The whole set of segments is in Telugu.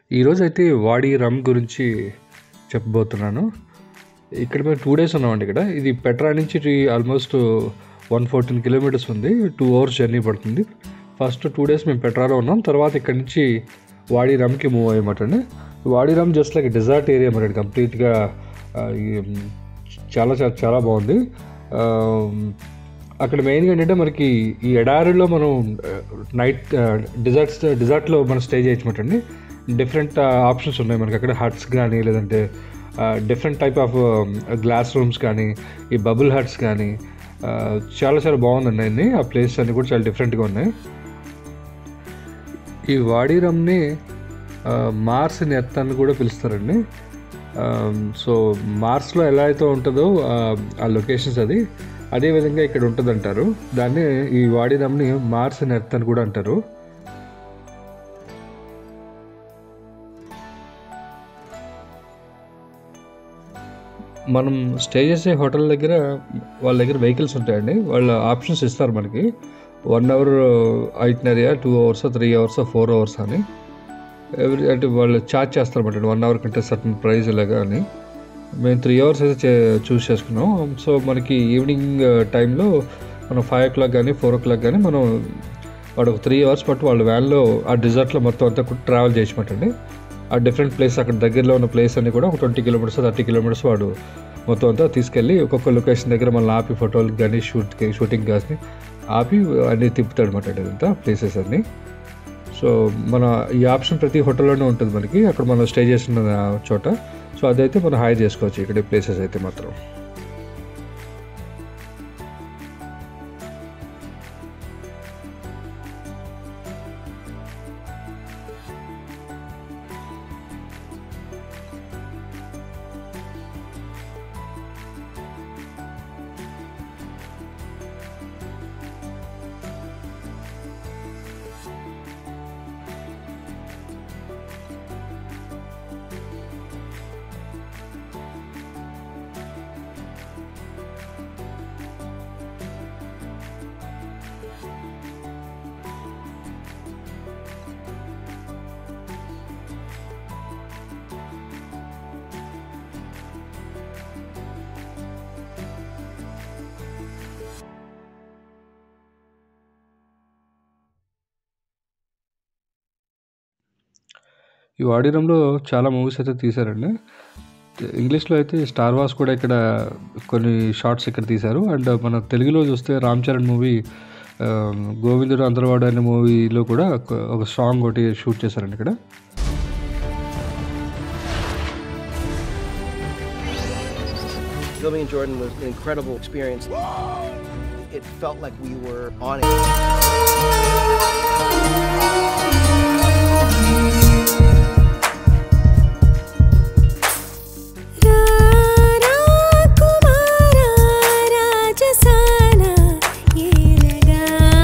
ఈరోజైతే వాడి రమ్ గురించి చెప్పబోతున్నాను ఇక్కడ మేము టూ డేస్ ఉన్నామండి ఇక్కడ ఇది పెట్రా నుంచి ఇది ఆల్మోస్ట్ వన్ ఫోర్టీన్ కిలోమీటర్స్ ఉంది టూ అవర్స్ జర్నీ పడుతుంది ఫస్ట్ టూ డేస్ మేము పెట్రాలో ఉన్నాం తర్వాత ఇక్కడ నుంచి వాడి రమ్కి మూవ్ అయ్యమాట అండి Wadi Rum just like desert area మరి కంప్లీట్గా చాలా చాలా చాలా బాగుంది ఆ, అక్కడ మెయిన్గా ఏంటంటే మనకి ఈ ఎడారిలో మనం నైట్ డిజర్ట్స్ డిజర్ట్లో మనం స్టే చేయొచ్చు అండి డిఫరెంట్ ఆప్షన్స్ ఉన్నాయి మనకి అక్కడ హట్స్ కానీ లేదంటే different type of glass rooms కానీ ఈ బబుల్ హట్స్ కానీ ఆ, చాలా చాలా బాగుందండి అన్ని ఆ ప్లేస్ అన్ని కూడా చాలా డిఫరెంట్గా ఉన్నాయి ఈ వాడిరమ్ని ఆ, మార్స్ నెత్ అని కూడా పిలుస్తారండి ఆ, సో మార్స్లో ఎలా అయితే ఉంటుందో ఆ, ఆ లొకేషన్స్ అది అదే విధంగా ఇక్కడ ఉంటుంది అంటారు దాన్ని ఈ వాడిరమ్ని మార్స్ నెత్ అని కూడా అంటారు మనం స్టే చేసే హోటల్ దగ్గర వాళ్ళ దగ్గర వెహికల్స్ ఉంటాయండి వాళ్ళ ఆప్షన్స్ ఇస్తారు మనకి one hour itinerary two hours three hours four hours అని ఎవ్రీ అంటే వాళ్ళు ఛార్జ్ చేస్తారన్నమాట వన్ అవర్ కంటే సర్టన్ ప్రైస్ ఇలాగా అని మేము త్రీ అవర్స్ అయితే చే- చూస్ చేసుకున్నాం సో మనకి ఈవినింగ్ టైంలో మనం ఫైవ్ ఓ క్లాక్ కానీ ఫోర్ ఓ క్లాక్ కానీ మనం వాడు ఒక త్రీ అవర్స్ పట్టు వాళ్ళ వ్యాన్లో ఆ డిజర్ట్లో మొత్తం అంతా ట్రావెల్ చేసినట్టండి ఆ డిఫరెంట్ ప్లేస్ అక్కడ దగ్గరలో ఉన్న ప్లేస్ అన్ని కూడా ఒక ట్వంటీ కిలోమీటర్స్ థర్టీ కిలోమీటర్స్ వాడు మొత్తం అంతా తీసుకెళ్ళి ఒక్కొక్క లొకేషన్ దగ్గర మళ్ళీ ఆపి ఫోటోలు కానీ షూట్కి షూటింగ్ కానీ ఆపి అన్నీ తిప్పుతాడు అనమాట ఇదంతా ప్లేసెస్ అన్నీ సో మన ఈ ఆప్షన్ ప్రతి హోటల్లోనే ఉంటుంది మనకి అక్కడ మనం స్టే చేసిన చోట సో అదైతే మనం హైర్ చేసుకోవచ్చు ఇక్కడ ప్లేసెస్ అయితే మాత్రం ఈ వాడిరంలో చాలా మూవీస్ అయితే తీశారండి ఇంగ్లీష్లో అయితే స్టార్ వార్స్ కూడా ఇక్కడ కొన్ని షార్ట్స్ ఇక్కడ తీశారు అండ్ మన తెలుగులో చూస్తే రామ్ చరణ్ మూవీ ఆ, గోవిందుడు అంతర్వాడు అనే మూవీలో కూడా ఒక- ఒక సాంగ్ ఒకటి షూట్ చేశారండి ఇక్కడ Filming in Jordan was an incredible experience. It felt like we were on it. రారా కుమారా రాజసాన ఏలగా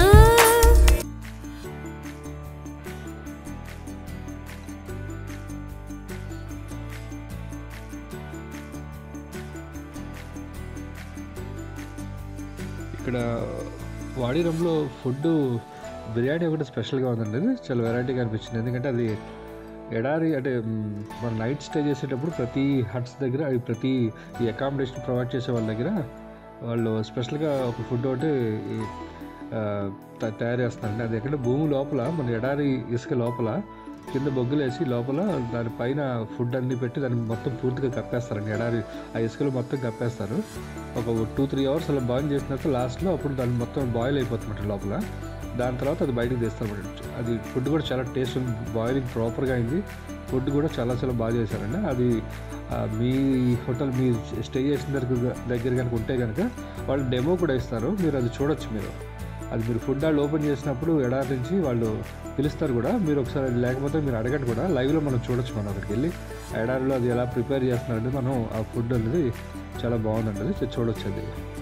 ఇక్కడ వాడిరంలో ఫుడ్ బిర్యానీ ఒకటి స్పెషల్గా ఉందండి అది చాలా వెరైటీగా అనిపించింది ఎందుకంటే అది ఎడారి అంటే మ్, మన నైట్ స్టే చేసేటప్పుడు ప్రతి హట్స్ దగ్గర అవి ప్రతి ఈ అకామిడేషన్ ప్రొవైడ్ చేసే వాళ్ళ దగ్గర వాళ్ళు స్పెషల్గా ఒక ఫుడ్ ఒకటి ఈ, ఆ, త- తయారు చేస్తారండి అది ఎక్కడ భూమి లోపల మన ఎడారి ఇసుక లోపల కింద బొగ్గులు వేసి లోపల దానిపైన ఫుడ్ అన్ని పెట్టి దాన్ని మొత్తం పూర్తిగా కప్పేస్తారండి ఎడారి ఆ ఇసుకలో మొత్తం కప్పేస్తారు ఒక టూ త్రీ అవర్స్ అలా బాయిల్ చేసినాక లాస్ట్లో అప్పుడు దాన్ని మొత్తం బాయిల్ అయిపోతుంది లోపల దాని తర్వాత అది బయటకు తీస్తారు అది ఫుడ్ కూడా చాలా టేస్ట్ బాయిలింగ్ ప్రాపర్గా అయింది ఫుడ్ కూడా చాలా చాలా బాగా చేశారండి అది ఆ, మీ హోటల్ మీ స్టే చేసిన దగ్గర దగ్గర కనుక ఉంటే కనుక వాళ్ళు డెమో కూడా ఇస్తారు మీరు అది చూడొచ్చు మీరు అది మీరు ఫుడ్ వాళ్ళు ఓపెన్ చేసినప్పుడు ఎడారి నుంచి వాళ్ళు పిలుస్తారు కూడా మీరు ఒకసారి అది లేకపోతే మీరు అడగండి కూడా లైవ్లో మనం చూడొచ్చు మనం అక్కడికి వెళ్ళి ఎడారిలో అది ఎలా ప్రిపేర్ చేస్తున్నారంటే మనం ఆ ఫుడ్ అనేది చాలా బాగుందండి అది చూడొచ్చు అది